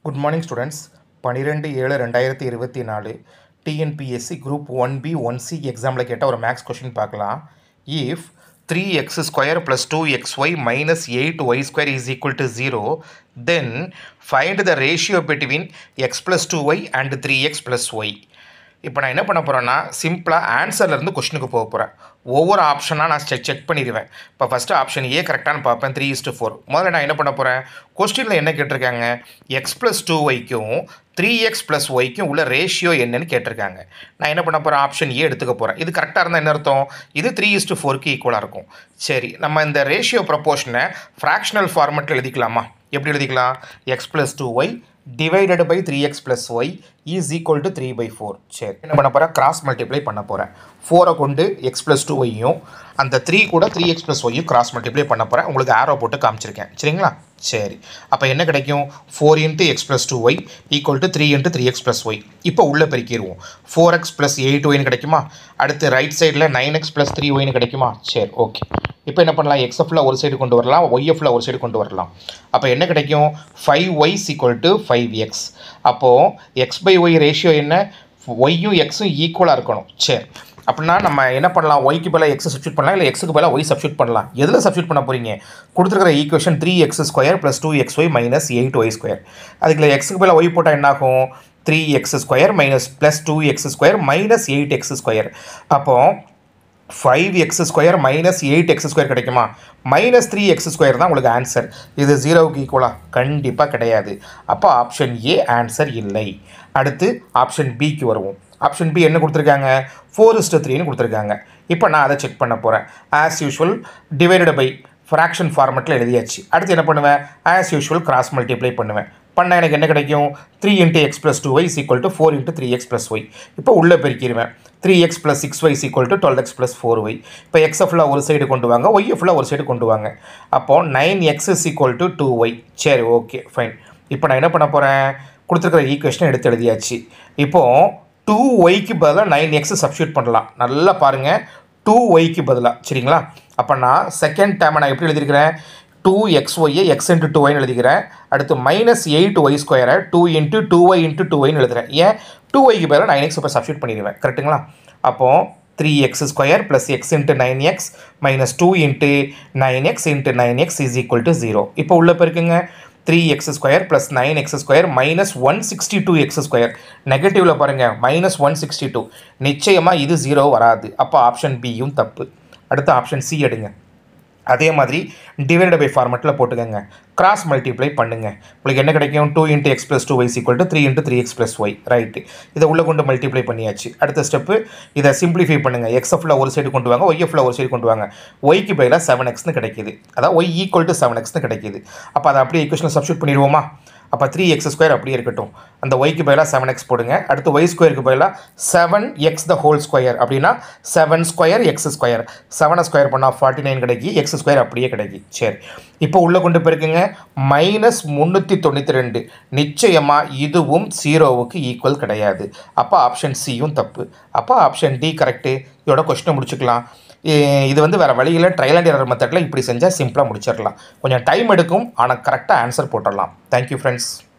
good morning students பன்னிரெண்டு ஏழு ரெண்டாயிரத்தி இருபத்தி நாலு TNPSC group one B one C எக்ஸாமில் கேட்ட ஒரு மேக்ஸ் கொஷின் பார்க்கலாம் if three x square plus two x y minus eight y square is equal to zero then find the ratio between x plus two y and three x plus y இப்போ நான் என்ன பண்ண போகிறேன்னா சிம்பிளாக ஆன்சர்லேருந்து கொஷனுக்கு போக போகிறேன் ஒவ்வொரு ஆப்ஷனாக நான் செக் செக் பண்ணிடுவேன் இப்போ ஃபஸ்ட்டு ஆப்ஷன் ஏ கரெக்டானு பார்ப்பேன் த்ரீ இஸ்ட்டு ஃபோர் முதல்ல நான் என்ன பண்ண போகிறேன் கொஸ்டினில் என்ன கேட்டிருக்காங்க எக்ஸ் ப்ளஸ் டூ ஒய்க்கும் த்ரீ எக்ஸ் ப்ளஸ் ஒய்க்கும் உள்ள ரேஷியோ என்னன்னு கேட்டிருக்காங்க நான் என்ன பண்ண போகிறேன் ஆப்ஷன் ஏ எடுத்துக்க போகிறேன் இது கரெக்டாக இருந்தால் என்ன அர்த்தம் இது த்ரீ இஸ்ட்டு ஃபோருக்கு ஈக்குவலாக இருக்கும் சரி நம்ம இந்த ரேஷியோ ப்ரப்போர்ஷனை ஃப்ராக்ஷனல் ஃபார்மெட்டில் எழுதிக்கலாமா எப்படி எழுதிக்கலாம் x plus two y divided by three x plus y is equal to three by four சரி என்ன பண்ண போகிறேன் கிராஸ் மல்டிப்ளை பண்ண போகிறேன் ஃபோரை கொண்டு எக்ஸ் ப்ளஸ் டூ ஒய்யும் அந்த த்ரீ கூட த்ரீ எக்ஸ் ப்ளஸ் ஒய்யும் கிராஸ் மல்டிப்ளை பண்ண போகிறேன் உங்களுக்கு ஆரோ போட்டு காமிச்சிருக்கேன் சரிங்களா சரி அப்போ என்ன கிடைக்கும் four into x plus two y equal to three into three x plus y இப்போ உள்ளே பெருக்கிடுவோம் ஃபோர் எக்ஸ் ப்ளஸ் எயிட் ஒய்னு கிடைக்குமா அடுத்து ரைட் சைடில் நைன் எக்ஸ் ப்ளஸ் த்ரீ ஒய்னு கிடைக்குமா சரி ஓகே இப்போ என்ன பண்ணலாம் எக்ஸ்எஃப்ல ஒரு சைடு கொண்டு வரலாம் ஒய்எஃப்ல ஒரு சைடு கொண்டு வரலாம் அப்போ என்ன கிடைக்கும் five y equal to five x அப்போது எக்ஸ் பை ஒய் ரேஷியோ என்ன ஒய்யும் எக்ஸும் ஈக்குவலாக இருக்கணும் சரி அப்படின்னா நம்ம என்ன பண்ணலாம் ஒய்க்கு பதிலாக எக்ஸ் சப்ஸ்டியூட் பண்ணலாம் இல்லை எக்ஸுக்கு பதிலாக ஒய் சப்ஸ்டியூட் பண்ணலாம் எதில் சப்ஸ்டியூட் பண்ண போகிறீங்க கொடுத்துருக்கிற equation three x square plus two x y minus eight y square அதுக்குள்ள எக்ஸுக்கு பதிலாக ஒய் போட்டால் என்ன ஆகும் three x square minus plus two x square minus eight x square அப்போது five x square minus eight x square கிடைக்குமா minus three x square தான் உங்களுக்கு ஆன்சர் இது ஜீரோவுக்கு ஈக்குவலாக கண்டிப்பாக கிடையாது அப்போ ஆப்ஷன் ஏ ஆன்சர் இல்லை அடுத்து ஆப்ஷன் பிக்கு வருவோம் ஆப்ஷன் பி என்ன கொடுத்துருக்காங்க ஃபோர் இஸ்ட்டு த்ரீன்னு கொடுத்துருக்காங்க இப்போ நான் அதை செக் பண்ண போகிறேன் as usual divided by fraction ஃபார்மெட்டில் எழுதியாச்சு அடுத்து என்ன பண்ணுவேன் ஆஸ் யூஷுவல் கிராஸ் மல்டிப்ளை பண்ணுவேன் பண்ணால் எனக்கு என்ன கிடைக்கும் three into x plus two y equal to four into three x plus y இப்போ உள்ளே பெருக்கிடுவேன் three x plus six y equal to twelve x plus four y இப்போ எக்ஸை ஃபுல்லாக ஒரு சைடு கொண்டு வாங்க ஒய்யை ஃபுல்லாக ஒரு சைடு கொண்டு வாங்க அப்போது nine x is equal to two y சரி ஓகே ஃபைன் இப்போ நான் என்ன பண்ண போகிறேன் கொடுத்துருக்குற ஈக்குவேஷனை எடுத்து எழுதியாச்சு இப்போது டூ ஒய்க்கு பதிலாக நைன் எக்ஸ் சப்ஸ்டியூட் பண்ணலாம் நல்லா பாருங்கள் டூ ஒய்க்கு பதிலாக சரிங்களா அப்போ நான் செகண்ட் டைமை நான் எப்படி எழுதியிருக்கிறேன் டூ எக்ஸ் ஒய்யை எக்ஸ் இன்ட்டு டூ ஒய்னு எழுதிக்கிறேன் அடுத்து மைனஸ் எயிட் ஒய் ஸ்கொயரை two into two y into two ஒய்னு எழுதுறேன் ஏன் டூ ஒய்க்கு பதிலாக நைன் எக்ஸ் இப்போ சப்ஸ்டியூட் பண்ணிடுவேன் கரெக்ட்டுங்களா அப்போது three x square plus x into nine x minus two into nine x into nine x is equal to zero இப்போ உள்ள பெருக்குங்க three x square plus nine x square minus one sixty two x square நெகட்டிவில் பாருங்கள் minus one sixty two நிச்சயமாக இது zero வராது அப்போ option பியும் தப்பு அடுத்து ஆப்ஷன் சி எடுங்க அதே மாதிரி டிவைட் பை ஃபார்மெட்டில் போட்டுக்கோங்க கிராஸ் மல்டிப்ளை பண்ணுங்கள் உங்களுக்கு என்ன கிடைக்கும் two into x plus two ys equal to three into three x plus y right இதை உள்ளே கொண்டு மல்டிப்ளை பண்ணியாச்சு அடுத்த ஸ்டெப்பு இதை சிம்பிளிஃபை பண்ணுங்கள் எக்ஸ்எஃப்ல ஒரு சைடு கொண்டு வாங்க ஒய்எஃப்ல ஒரு சைடு கொண்டு வாங்க ஒய்க்கு பதிலாக செவன் எக்ஸ்னு கிடைக்கிது அதாவது ஒய் ஈக்குவல் டு செவன் எக்ஸ்னு கிடைக்கிது அப்போ அதை அப்படியே ஈக்குவேஷனில் சப்ஸ்டியூட் பண்ணிடுவோமா அப்போ த்ரீ எக்ஸ் ஸ்கொயர் அப்படியே இருக்கட்டும் அந்த ஒய்க்கு பதிலாக செவன் எக்ஸ் போடுங்க அடுத்து ஒய் ஸ்கொயருக்கு பதிலாக seven x the whole square அப்படின்னா செவன் ஸ்கொயர் எக்ஸ் ஸ்கொயர் செவனை ஸ்கொயர் பண்ணால் ஃபார்ட்டி நைன் கிடைக்கி எக்ஸ் ஸ்கொயர் அப்படியே கிடைக்கி சரி இப்போ உள்ளே கொண்டு போயிருக்குங்க மைனஸ் முந்நூற்றி தொண்ணூற்றி ரெண்டு நிச்சயமாக இதுவும் ஜீரோவுக்கு ஈக்குவல் கிடையாது அப்போ ஆப்ஷன் சியும் தப்பு அப்போ ஆப்ஷன் டி கரெக்டு இதோட கொஸ்டினை முடிச்சுக்கலாம் இது வந்து வேறு வழியில் ட்ரையல் அண்ட் எரர் மெத்தடில் இப்படி செஞ்சால் சிம்பிளாக முடிச்சிடலாம் கொஞ்சம் டைம் எடுக்கும் ஆனால் கரெக்டாக ஆன்சர் போட்டுடலாம் தேங்க்யூ ஃப்ரெண்ட்ஸ்